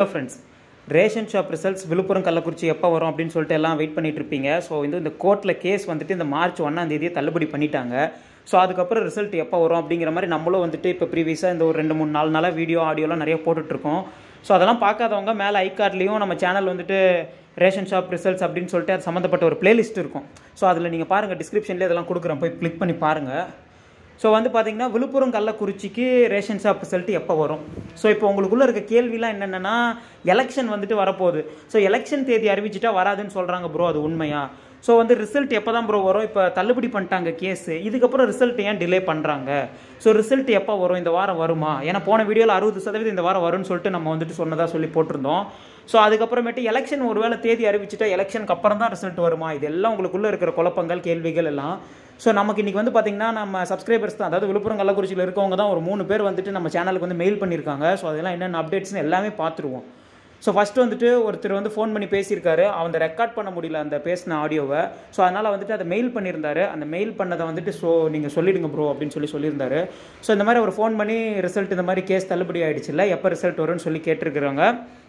Hello friends ration shop results Villupuram Kallakurichi எப்போ வரும் அப்படின்னு சொல்லிட்டு எல்லாம் வெயிட் பண்ணிட்டு இருப்பீங்க ஸோ வந்து இந்த கோர்ட்டில் கேஸ் வந்துட்டு இந்த மார்ச் ஒன்றாம் தேதியை தள்ளுபடி பண்ணிட்டாங்க ஸோ அதுக்கப்புறம் ரிசல்ட் எப்போ வரும் அப்படிங்கிற மாதிரி நம்மளும் வந்துட்டு இப்போ ப்ரீவியஸாக இந்த ஒரு ரெண்டு மூணு நாலு நாளாக வீடியோ ஆடியோலாம் நிறைய போட்டுட்ருக்கோம் ஸோ அதெல்லாம் பார்க்காதவங்க மேலே ஐ கார்ட்லேயும் நம்ம சேனல் வந்துட்டு ரேஷன் ஷாப் ரிசல்ட்ஸ் அப்படின்னு சொல்லிட்டு அது சம்மந்தப்பட்ட ஒரு பிளேலிஸ்ட் இருக்கும் ஸோ அதில் நீங்கள் பாருங்கள் டிஸ்கிரிப்ஷன்லேயே இதெல்லாம் கொடுக்குறேன் போய் கிளிக் பண்ணி பாருங்கள் ஸோ வந்து பார்த்தீங்கன்னா விழுப்புரம் கள்ளக்குறிச்சிக்கு ரேஷன் ஷாப் ரிசல்ட் எப்போ வரும் ஸோ இப்போ உங்களுக்குள்ள இருக்க கேள்விலாம் என்னென்னா எலெக்ஷன் வந்துட்டு வரப்போகுது ஸோ எலெக்ஷன் தேதி அறிவிச்சிட்டா வராதுன்னு சொல்கிறாங்க ப்ரோ அது உண்மையா ஸோ வந்து ரிசல்ட் எப்போ தான் ப்ரோ வரும் இப்போ தள்ளுபடி பண்ணிட்டாங்க கேஸு இதுக்கப்புறம் ரிசல்ட் ஏன் டிலே பண்ணுறாங்க ஸோ ரிசல்ட் எப்போ வரும் இந்த வாரம் வருமா ஏன்னா போன வீடியோவில் அறுபது சதவீதம் இந்த வாரம் வரும்னு சொல்லிட்டு நம்ம வந்துட்டு சொன்னதாக சொல்லி போட்டிருந்தோம் ஸோ அதுக்கப்புறமேட்டு எலெக்ஷன் ஒருவேளை தேதி அறிவிச்சிட்டா எலெக்ஷனுக்கு அப்புறம் தான் ரிசல்ட் வருமா இதெல்லாம் உங்களுக்குள்ளே இருக்கிற குழப்பங்கள் கேள்விகள் எல்லாம் ஸோ நமக்கு இன்றைக்கி வந்து பார்த்திங்கன்னா நம்ம சப்ஸ்கிரைபர்ஸ் தான் அதாவது விழுப்புரம் கள்ளக்குறிச்சியில் இருக்கவங்க தான் ஒரு மூணு பேர் வந்துட்டு நம்ம சேனலுக்கு வந்து மெயில் பண்ணியிருக்காங்க ஸோ அதெல்லாம் என்னென்ன அப்டேட்ஸ்னு எல்லாமே பார்த்துருவோம் ஸோ ஃபஸ்ட்டு வந்துட்டு ஒருத்தர் வந்து ஃபோன் பண்ணி பேசியிருக்காரு அவங்க ரெக்கார்ட் பண்ண முடியல அந்த பேசின ஆடியோவை ஸோ அதனால் வந்துட்டு அதை மெயில் பண்ணியிருந்தாரு அந்த மெயில் பண்ணதை வந்துட்டு ஸோ நீங்கள் சொல்லிடுங்க ப்ரோ அப்படின்னு சொல்லி சொல்லியிருந்தாரு ஸோ இந்த மாதிரி அவர் ஃபோன் பண்ணி ரிசல்ட் இந்த மாதிரி கேஸ் தள்ளுபடி ஆகிடுச்சுல்ல எப்போ ரிசல்ட் வரும்னு சொல்லி கேட்டிருக்கிறாங்க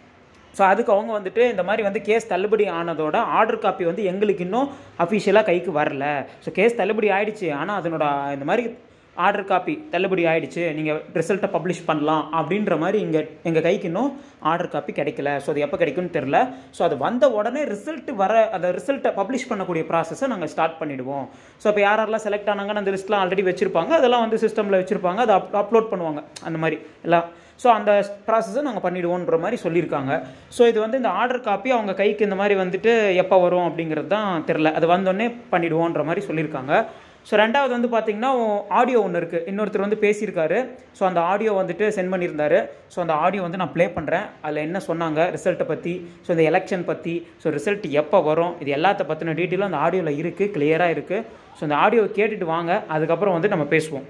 ஸோ அதுக்கு அவங்க வந்துட்டு இந்த மாதிரி வந்து கேஸ் தள்ளுபடி ஆனதோட ஆர்டர் காப்பி வந்து எங்களுக்கு இன்னும் அஃபிஷியலாக கைக்கு வரல ஸோ கேஸ் தள்ளுபடி ஆயிடுச்சு ஆனால் அதனோட இந்த மாதிரி ஆர்டர் காப்பி தள்ளுபடி ஆயிடுச்சு நீங்கள் ரிசல்ட்டை பப்ளிஷ் பண்ணலாம் அப்படின்ற மாதிரி இங்கே எங்கள் கைக்கு இன்னும் ஆர்டர் காப்பி கிடைக்கல ஸோ அது எப்போ கிடைக்கும்னு தெரில ஸோ அது வந்த உடனே ரிசல்ட் வர அந்த ரிசல்ட்டை பப்ளிஷ் பண்ணக்கூடிய ப்ராசஸை நாங்கள் ஸ்டார்ட் பண்ணிவிடுவோம் ஸோ இப்போ யாரெல்லாம் செலக்ட் ஆனாங்கன்னு அந்த லிஸ்ட்லாம் ஆல்ரெடி வச்சுருப்பாங்க அதெல்லாம் வந்து சிஸ்டமில் வச்சுருப்பாங்க அதை அப் அப்லோட் பண்ணுவாங்க அந்த மாதிரி எல்லாம் ஸோ அந்த ப்ராசஸை நாங்கள் பண்ணிவிடுவோன்ற மாதிரி சொல்லியிருக்காங்க ஸோ இது வந்து இந்த ஆர்டர் காப்பி அவங்க கைக்கு இந்த மாதிரி வந்துட்டு எப்போ வரும் அப்படிங்கிறது தான் தெரில அது வந்தோடனே பண்ணிவிடுவோன்ற மாதிரி சொல்லியிருக்காங்க ஸோ ரெண்டாவது வந்து பார்த்தீங்கன்னா ஆடியோ ஒன்று இருக்குது இன்னொருத்தர் வந்து பேசியிருக்காரு ஸோ அந்த ஆடியோ வந்துட்டு சென்ட் பண்ணியிருந்தாரு ஸோ அந்த ஆடியோ வந்து நான் ப்ளே பண்ணுறேன் அதில் என்ன சொன்னாங்க ரிசல்ட்டை பற்றி ஸோ இந்த எலெக்ஷன் பற்றி ஸோ ரிசல்ட் எப்போ வரும் இது எல்லாத்த பற்றின டீட்டெயிலும் அந்த ஆடியோவில் இருக்குது கிளியராக இருக்குது ஸோ அந்த ஆடியோவை கேட்டுட்டு வாங்க அதுக்கப்புறம் வந்து நம்ம பேசுவோம்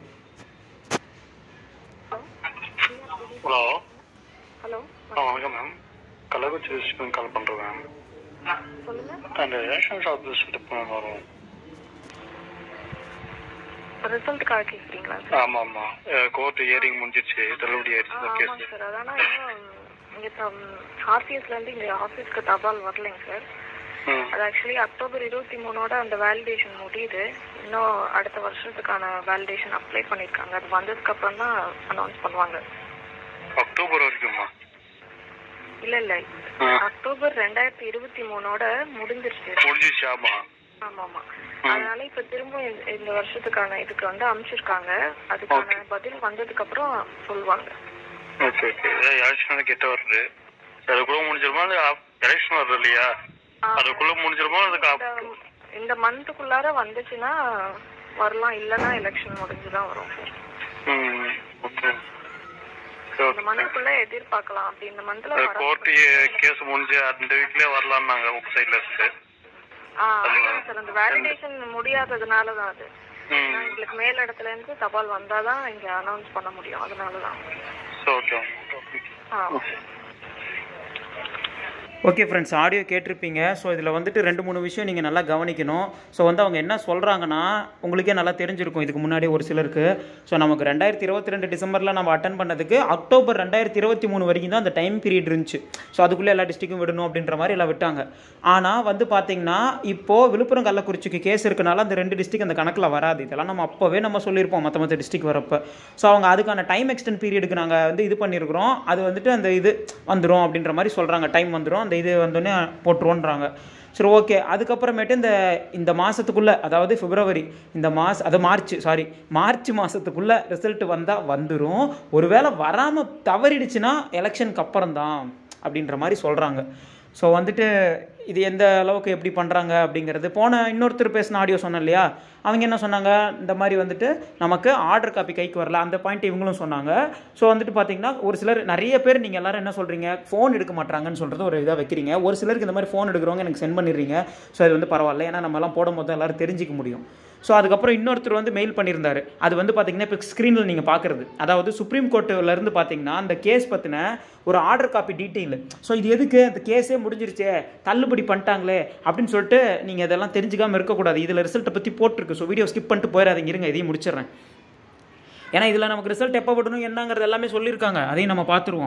ஹலோ ஹலோ ஆ வணக்கம் மேம் கள்ளக்குறிச்சி டிஸ்ட்ரிக்ட் கால் பண்ணுறேன் மேம் சொல்லுங்க அந்த ரேஷன் ஷாப் ரிசல்ட் எப்போ மேம் வரும் ரிசல்ட்டுக்காக கேட்குறீங்களா சார் ஆமாம் ஆமாம் கோர்ட் ஹியரிங் முடிஞ்சிருச்சு தள்ளுபடி ஆயிடுச்சு ஆமாங்க கேஸ் சார் அதானா இன்னும் இங்கே ஆஃபீஸ்லேருந்து இங்கே ஆஃபீஸ்க்கு தபால் வரலைங்க சார் ம் அது ஆக்சுவலி அக்டோபர் இருபத்தி மூணோட அந்த வேலிடேஷன் முடியுது இன்னும் அடுத்த வருஷத்துக்கான வேலிடேஷன் அப்ளை பண்ணியிருக்காங்க அது வந்ததுக்கு அப்புறம் தான் அனௌன்ஸ் பண்ணுவாங்க அக்டோபர் வரைக்குமா இல்லை இல்லை ஆ. அக்டோபர் ரெண்டாயிரத்தி இருபத்தி மூணோட முடிஞ்சிருச்சு முடிஞ்சிருச்சு ஆமாம் ஆமா ஆமா அதனால இப்ப திரும்ப இந்த- இந்த வருஷத்துக்கான இதுக்கு வந்து அனுப்பிச்சிருக்காங்க அதுக்கான பதில் வந்ததுக்கு அப்புறம் சொல்லுவாங்க ஓகே ஓகே எலெக்ஷன் கிட்ட வருது அதுக்குள்ளே முடிஞ்சிருமா இல்லை எலெக்ஷன் வருது இல்லையா ஆ. அதுக்குள்ளே முடிஞ்சிருமா அதுக்கு இந்த இந்த மந்த்துக்குள்ளார வந்துச்சுன்னா வரலாம் இல்லைன்னா எலெக்ஷன் முடிஞ்சுதான் வரும் சார் ம் ஓகே இந்த மந்த்துக்குள்ள எதிர்பார்க்கலாம் அப்படி இந்த மந்த்ல வர கோர்ட் கேஸ் முடிஞ்சு அந்த வீக்லேயே வரலான்னாங்க உங்க சைடில் இருந்து ஆ அதுதான் சார் அந்த வேலிடேஷன் முடியாததுனால தான் அது ம் ஏன்னா எங்களுக்கு மேல் இடத்துல இருந்து தபால் வந்தாதான் இங்க அனௌன்ஸ் பண்ண முடியும் அதனால தான் ஓகே ஆ ஓகே ஃப்ரெண்ட்ஸ் ஆடியோ கேட்டிருப்பீங்க ஸோ இதில் வந்துட்டு ரெண்டு மூணு விஷயம் நீங்கள் நல்லா கவனிக்கணும் ஸோ வந்து அவங்க என்ன சொல்கிறாங்கன்னா உங்களுக்கே நல்லா தெரிஞ்சிருக்கும் இதுக்கு முன்னாடி ஒரு சிலருக்கு ஸோ நமக்கு ரெண்டாயிரத்தி இருபத்தி ரெண்டு டிசம்பரில் நம்ம அட்டன் பண்ணதுக்கு அக்டோபர் ரெண்டாயிரத்தி இருபத்தி மூணு வரைக்கும் தான் அந்த டைம் பீரியட் இருந்துச்சு ஸோ அதுக்குள்ளே எல்லா டிஸ்ட்ரிக்கும் விடணும் அப்படின்ற மாதிரி எல்லாம் விட்டாங்க ஆனால் வந்து பார்த்தீங்கன்னா இப்போது விழுப்புரம் கள்ளக்குறிச்சிக்கு கேஸ் இருக்கனால அந்த ரெண்டு டிஸ்ட்ரிக் அந்த கணக்கில் வராது இதெல்லாம் நம்ம அப்போவே நம்ம சொல்லியிருப்போம் மற்ற மற்ற டிஸ்ட்ரிக் வரப்போ ஸோ அவங்க அதுக்கான டைம் எக்ஸ்டென்ட் பீரியடுக்கு நாங்கள் வந்து இது பண்ணியிருக்கிறோம் அது வந்துட்டு அந்த இது வந்துடும் அப்படின்ற மாதிரி சொல்கிறாங்க டைம் வந்துடும் அந்த இது வந்தோடனே போட்டுருவோன்றாங்க சரி ஓகே அதுக்கப்புறமேட்டு இந்த இந்த மாதத்துக்குள்ளே அதாவது பிப்ரவரி இந்த மாதம் அது மார்ச் சாரி மார்ச் மாதத்துக்குள்ளே ரிசல்ட் வந்தால் வந்துடும் ஒருவேளை வராமல் தவறிடுச்சுன்னா எலெக்ஷனுக்கு அப்புறம் தான் அப்படின்ற மாதிரி சொல்கிறாங்க ஸோ வந்துட்டு இது எந்த அளவுக்கு எப்படி பண்ணுறாங்க அப்படிங்கிறது போன இன்னொருத்தர் பேசின ஆடியோ சொன்னேன் இல்லையா அவங்க என்ன சொன்னாங்க இந்த மாதிரி வந்துட்டு நமக்கு ஆர்டர் காப்பி கைக்கு வரல அந்த பாயிண்ட் இவங்களும் சொன்னாங்க ஸோ வந்துட்டு பார்த்தீங்கன்னா ஒரு சிலர் நிறைய பேர் நீங்கள் எல்லாரும் என்ன சொல்கிறீங்க ஃபோன் எடுக்க மாட்டாங்கன்னு சொல்கிறது ஒரு இதாக வைக்கிறீங்க ஒரு சிலருக்கு இந்த மாதிரி ஃபோன் எடுக்கிறவங்க எனக்கு சென்ட் பண்ணிடுறீங்க ஸோ அது வந்து பரவாயில்ல ஏன்னா நம்மலாம் போடும் போது தான் எல்லாரும் தெரிஞ்சிக்க முடியும் ஸோ அதுக்கப்புறம் இன்னொருத்தர் வந்து மெயில் பண்ணியிருந்தாரு அது வந்து பார்த்தீங்கன்னா இப்போ ஸ்க்ரீனில் நீங்கள் பார்க்குறது அதாவது சுப்ரீம் கோர்ட்டுலேருந்து பார்த்தீங்கன்னா அந்த கேஸ் பற்றின ஒரு ஆர்டர் காப்பி டீட்டெயில் ஸோ இது எதுக்கு அந்த கேஸே முடிஞ்சிருச்சே தள்ளுபடி பண்ணிட்டாங்களே அப்படின்னு சொல்லிட்டு நீங்கள் இதெல்லாம் தெரிஞ்சுக்காமல் இருக்கக்கூடாது இதில் ரிசல்ட்டை பற்றி போட்டிருக்கு ஸோ வீடியோ ஸ்கிப் பண்ணிட்டு போயிடாதீங்க இருங்க இதையும் முடிச்சிடுறேன் ஏன்னா இதில் நமக்கு ரிசல்ட் எப்போ விடணும் என்னங்கிறது எல்லாமே சொல்லியிருக்காங்க அதையும் நம்ம பார்த்துருவோம்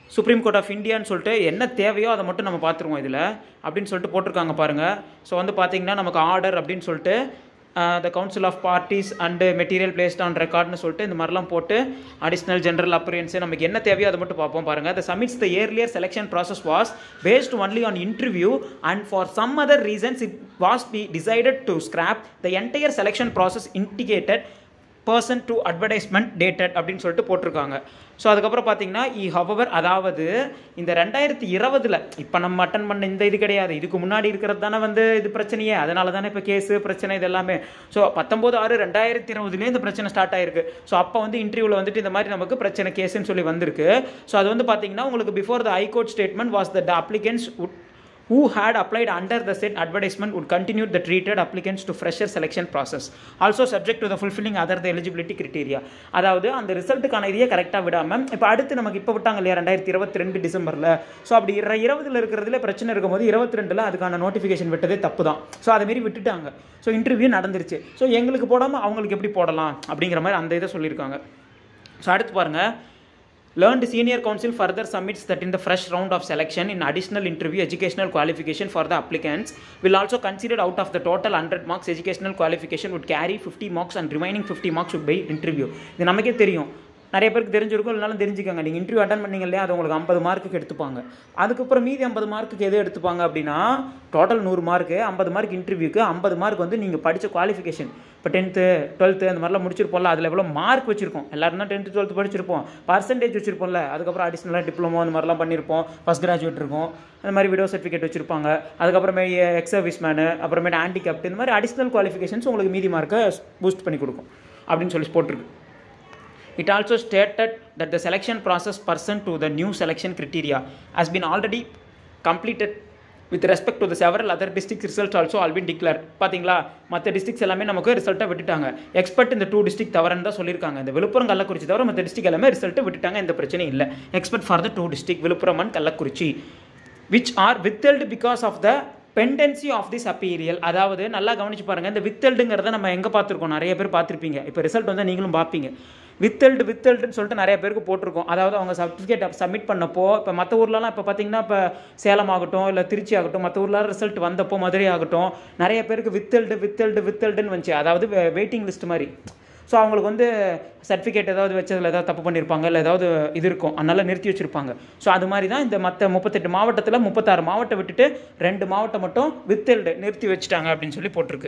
சுப்ரீம் கோர்ட் ஆஃப் இந்தியான்னு சொல்லிட்டு என்ன தேவையோ அதை மட்டும் நம்ம பார்த்துருவோம் இதில் அப்படின்னு சொல்லிட்டு போட்டிருக்காங்க பாருங்கள் ஸோ வந்து பார்த்தீங்கன்னா நமக்கு ஆர்டர் அப்படின்னு சொல்லிட்டு the council of parties and material placed on ரெக்கார்ட்னு சொல்லிட்டு இந்த மாதிரிலாம் போட்டு அடிஷ்னல் ஜென்ரல் அப்பியரன்ஸ் நமக்கு என்ன தேவையோ அதை மட்டும் பார்ப்போம் பாருங்கள் the submits the earlier selection process was based only on interview and for some other reasons it was be decided to scrap the entire selection process indicated person to advertisement dated அப்படின்னு சொல்லிட்டு போட்டிருக்காங்க so அதுக்கப்புறம் பார்த்தீங்கன்னா இ however அதாவது இந்த ரெண்டாயிரத்தி இருபதுல இப்போ நம்ம அட்டன் பண்ண இந்த இது கிடையாது இதுக்கு முன்னாடி இருக்கிறது தானே வந்து இது பிரச்சனையே அதனால தானே இப்போ கேஸு பிரச்சனை இது எல்லாமே ஸோ பத்தொம்போது ஆறு ரெண்டாயிரத்தி இருபதுலேயே இந்த பிரச்சனை ஸ்டார்ட் ஆயிருக்கு ஸோ அப்போ வந்து இன்டர்வியூவில் வந்துட்டு இந்த மாதிரி நமக்கு பிரச்சனை கேஸுன்னு சொல்லி வந்திருக்கு ஸோ அது வந்து பார்த்தீங்கன்னா உங்களுக்கு before the high court statement was the applicants who had applied under the said advertisement would continue the treated applicants to fresher selection process also subject to the fulfilling other the eligibility criteria அதாவது அந்த ரிசல்ட்டுக்கான இதையே கரெக்டாக விடாமல் இப்போ அடுத்து நமக்கு இப்போ விட்டாங்க இல்லையா ரெண்டாயிரத்தி இருபத்தி ரெண்டு டிசம்பரில் ஸோ அப்படி இர இருபதுல இருக்கிறதுல பிரச்சனை இருக்கும்போது இருபத்தி ரெண்டில் அதுக்கான நோட்டிஃபிகேஷன் விட்டதே தப்பு தான் ஸோ அதை மாரி விட்டுட்டாங்க ஸோ இன்டர்வியூ நடந்துருச்சு ஸோ எங்களுக்கு போடாமல் அவங்களுக்கு எப்படி போடலாம் அப்படிங்கிற மாதிரி அந்த இதை சொல்லியிருக்காங்க ஸோ அடுத்து பாருங்கள் Learned senior council further submits that in the fresh round of selection, in additional interview, educational qualification for the applicants will also consider out of the total 100 marks, educational qualification would carry 50 marks and remaining 50 marks would be interview. இது நமக்கே தெரியும் நிறைய பேருக்கு தெரிஞ்சிருக்கும் இல்லைனாலும் தெரிஞ்சுக்கோங்க நீங்கள் interview attend பண்ணீங்க இல்லையா அது உங்களுக்கு ஐம்பது மார்க்குக்கு எடுத்துப்பாங்க அதுக்கப்புறம் மீதி ஐம்பது மார்க்குக்கு எது எடுத்துப்பாங்க அப்படின்னா டோட்டல் நூறு மார்க்கு ஐம்பது மார்க் இன்டர்வியூக்கு ஐம்பது மார்க் வந்து நீங்கள் படித்த குவாலிஃபிகேஷன் இப்போ டென்த்து டுவெல்த்து அந்த மாதிரிலாம் முடிச்சிருப்போம்ல அதில் எவ்வளோ மார்க் வச்சிருக்கோம் எல்லாரும் தான் டென்த்து டுவெல்த்து படிச்சிருப்போம் பர்சன்டேஜ் வச்சிருப்போம்ல அதுக்கப்புறம் அடிஷ்னலாக டிப்ளமோ அந்த மாதிரிலாம் பண்ணியிருப்போம் ஃபஸ்ட் கிராஜுவேட் இருக்கும் அந்த மாதிரி விடோ சர்டிஃபிகேட் வச்சிருப்பாங்க அதுக்கப்புறமே எக்ஸ் சர்வீஸ் மேனு அப்புறமேட்டு ஹேண்டிகேப்ட் இந்த மாதிரி அடிஷ்னல் குவாலிஃபிகேஷன்ஸ் உங்களுக்கு மீதி மார்க்கை பூஸ்ட் பண்ணி கொடுக்கும் அப்படின்னு சொல்லி போட்டிருக்கு It also stated that the selection process pursuant to the new selection criteria has been already completed with respect to the several other district results also all been declared பார்த்தீங்களா மற்ற டிஸ்ட்ரிக்ஸ் எல்லாமே நமக்கு ரிசல்ட்டை விட்டுட்டாங்க எக்ஸ்பர்ட் இந்த two district தவறுன்னு தான் சொல்லியிருக்காங்க இந்த விழுப்புரம் கள்ளக்குறிச்சி தவிர மற்ற டிஸ்ட்ரிக்ட் எல்லாமே ரிசல்ட்டை விட்டுட்டாங்க எந்த பிரச்சனையும் இல்லை except for the two district Villupuram and Kallakurichi which are withheld because of the pendency of this appeal அதாவது நல்லா கவனிச்சு பாருங்க இந்த வித்தல்டுங்கிறத நம்ம எங்கே பார்த்துருக்கோம் நிறைய பேர் பார்த்துருப்பீங்க இப்போ ரிசல்ட் வந்து நீங்களும் பார்ப்பீங்க வித்தல்டு வித்தல்டுன்னு சொல்லிட்டு நிறைய பேருக்கு போட்டிருக்கோம் அதாவது அவங்க சர்டிஃபிகேட் சப்மிட் பண்ணப்போ இப்போ மற்ற ஊர்லலாம் இப்போ பார்த்தீங்கன்னா இப்போ சேலம் ஆகட்டும் இல்லை திருச்சி ஆகட்டும் மற்ற ஊர்லாம் ரிசல்ட் வந்தப்போ மதுரை ஆகட்டும் நிறைய பேருக்கு வித்தல்டு வித்தல்டு வித்தல்டுன்னு வந்துச்சு அதாவது வெயிட்டிங் லிஸ்ட் மாதிரி ஸோ அவங்களுக்கு வந்து சர்டிஃபிகேட் ஏதாவது வச்சதில் ஏதாவது தப்பு பண்ணியிருப்பாங்க இல்லை ஏதாவது இது இருக்கும் அதனால் நிறுத்தி வச்சுருப்பாங்க ஸோ அது மாதிரி தான் இந்த மற்ற முப்பத்தெட்டு மாவட்டத்தில் முப்பத்தாறு மாவட்டம் விட்டுட்டு ரெண்டு மாவட்டம் மட்டும் வித்தல்டு நிறுத்தி வச்சுட்டாங்க அப்படின்னு சொல்லி போட்டிருக்கு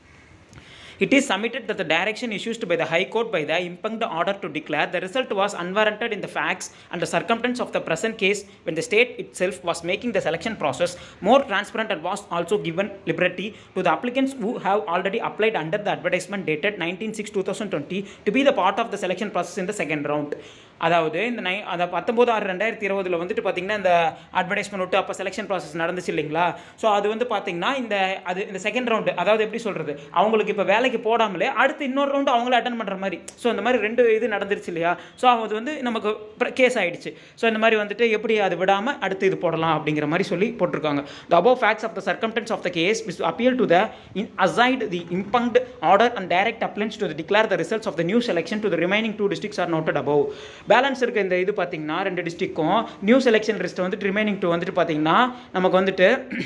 It is submitted that the direction issued by the High Court by the impugned order to declare the result was unwarranted in the facts and the circumstance of the present case when the state itself was making the selection process more transparent and was also given liberty to the applicants who have already applied under the advertisement dated 19/6/2020 to be the part of the selection process in the second round. அதாவது இந்த நை அந்த பத்தொம்போது ஆறு ரெண்டாயிரத்தி இருபதுல வந்துட்டு பார்த்தீங்கன்னா இந்த அட்வர்டைஸ்மெண்ட் விட்டு அப்போ செலெக்ஷன் ப்ராசஸ் நடந்துச்சு இல்லைங்களா ஸோ அது வந்து பார்த்தீங்கன்னா இந்த அது இந்த செகண்ட் ரவுண்டு அதாவது எப்படி சொல்கிறது அவங்களுக்கு இப்போ வேலைக்கு போடாமலே அடுத்து இன்னொரு ரவுண்டு அவங்களே அட்டன் பண்ணுற மாதிரி ஸோ இந்த மாதிரி ரெண்டு இது நடந்துருச்சு இல்லையா ஸோ அது வந்து நமக்கு கேஸ் ஆயிடுச்சு ஸோ இந்த மாதிரி வந்துட்டு எப்படி அது விடாமல் அடுத்து இது போடலாம் அப்படிங்கிற மாதிரி சொல்லி போட்டிருக்காங்க the above facts of the circumstance of the case which appeal to the in aside the impugned order and direct appellants to the declare the results of the new selection to the remaining two districts are noted above balance இருக்க இந்த இது பார்த்தீங்கன்னா ரெண்டு டிஸ்ட்ரிக்டும் new selection list வந்துட்டு remaining two வந்துட்டு பார்த்தீங்கன்னா நமக்கு வந்துட்டு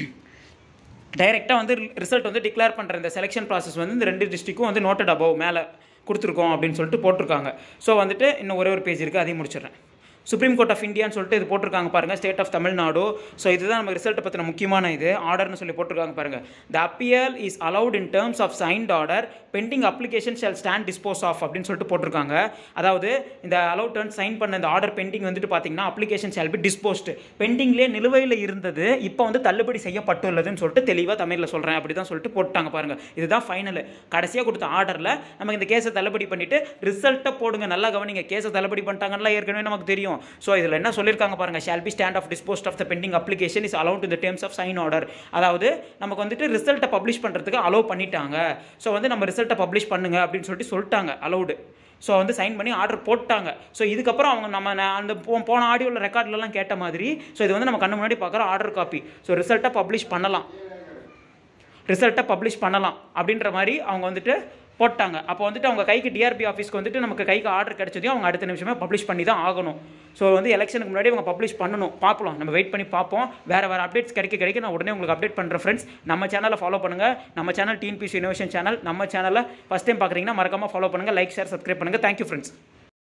டைரெக்டாக வந்து ரிசல்ட் வந்து டிக்ளேர் பண்ணுற இந்த செலெக்ஷன் ப்ராசஸ் வந்து இந்த ரெண்டு டிஸ்ட்ரிக்கும் வந்து நோட்டட் அபவ் மேலே கொடுத்துருக்கோம் அப்படின்னு சொல்லிட்டு போட்டிருக்காங்க ஸோ வந்துட்டு இன்னும் ஒரே ஒரு பேஜ் இருக்குது அதையும் முடிச்சிடுறேன் சுப்ரீம் கோர்ட் ஆஃப் இந்தியான்னு சொல்லிட்டு இது போட்டிருக்காங்க பாருங்க ஸ்டேட் ஆஃப் தமிழ்நாடு ஸோ இதுதான் நம்ம ரிசல்ட்டை பற்றின முக்கியமான இது ஆர்டர்னு சொல்லி போட்டிருக்காங்க பாருங்க the appeal is allowed in terms of signed order pending application shall stand dispose of அப்படின்னு சொல்லிட்டு போட்டிருக்காங்க அதாவது இந்த அலவுட் டேர்ன் சைன் பண்ண இந்த ஆர்டர் பெண்டிங் வந்துட்டு பார்த்தீங்கன்னா அப்ளிகேஷன் ஷால் பி டிஸ்போஸ்டு பெண்டிங்லேயே நிலுவையில் இருந்தது இப்போ வந்து தள்ளுபடி செய்யப்பட்டுள்ளதுன்னு சொல்லிட்டு தெளிவாக தமிழில் சொல்கிறேன் அப்படி தான் சொல்லிட்டு போட்டாங்க பாருங்க இதுதான் ஃபைனல் கடைசியாக கொடுத்த ஆர்டரில் நமக்கு இந்த கேஸை தள்ளுபடி பண்ணிட்டு ரிசல்ட்டை போடுங்க நல்லா கவனிங்க கேஸை தள்ளுபடி பண்ணிட்டாங்கன்னா ஏற்கனவே நமக்கு தெரியும் ஸோ இதில் என்ன சொல்லியிருக்காங்க பாருங்க shall be stand of disposed of the pending application is allowed இந்த டேர்ம்ஸ் ஆஃப் சைன் ஆர்டர் அதாவது நமக்கு வந்துட்டு ரிசல்ட்டை பப்ளிஷ் பண்ணுறதுக்கு அலோவ் பண்ணிட்டாங்க ஸோ வந்து நம்ம ரிசல்ட்டை பப்ளிஷ் பண்ணுங்க அப்படின்னு சொல்லிட்டு சொல்லிட்டாங்க அலௌடு ஸோ வந்து சைன் பண்ணி ஆர்டர் போட்டாங்க ஸோ இதுக்கப்புறம் அவங்க நம்ம ந- அந்த போ- போன ஆடியோவில் ரெக்கார்ட்லலாம் கேட்ட மாதிரி ஸோ இது வந்து நம்ம கண்ணு முன்னாடி பார்க்குற ஆர்டர் காப்பி ஸோ ரிசல்ட்டை பப்ளிஷ் பண்ணலாம் ரிசல்ட்டை பப்ளிஷ் பண்ணலாம் அப்படின்ற மாதிரி அவங்க வந்துட்டு போட்டாங்க அப்போ வந்துட்டு அவங்க கைக்கு டிஆர்பி ஆஃபீஸ்க்கு வந்துட்டு நமக்கு கைக்கு ஆர்டர் கிடைச்சதையும் அவங்க அடுத்த நிமிஷமே பப்ளிஷ் பண்ணி தான் ஆகணும் ஸோ வந்து எலெக்ஷனுக்கு முன்னாடி அவங்க பப்ளிஷ் பண்ணணும் பார்க்கலாம் நம்ம வெயிட் பண்ணி பார்ப்போம் வேறு வேறு அப்டேட்ஸ் கிடைக்க கிடைக்க நான் உடனே உங்களுக்கு அப்டேட் பண்ணுறேன் ஃப்ரெண்ட்ஸ் நம்ம சேனலை ஃபாலோ பண்ணுங்கள் நம்ம சேனல் டிஎன்பிசி இனோவேஷன் சேனல் நம்ம சேனலில் ஃபஸ்ட் டைம் பார்க்குறீங்கன்னா மறக்காமல் ஃபாலோ பண்ணுங்கள் லைக் ஷேர் சப்ஸ்கிரைப் பண்ணுங்கள் தேங்க்யூ ஃப்ரெண்ட்ஸ்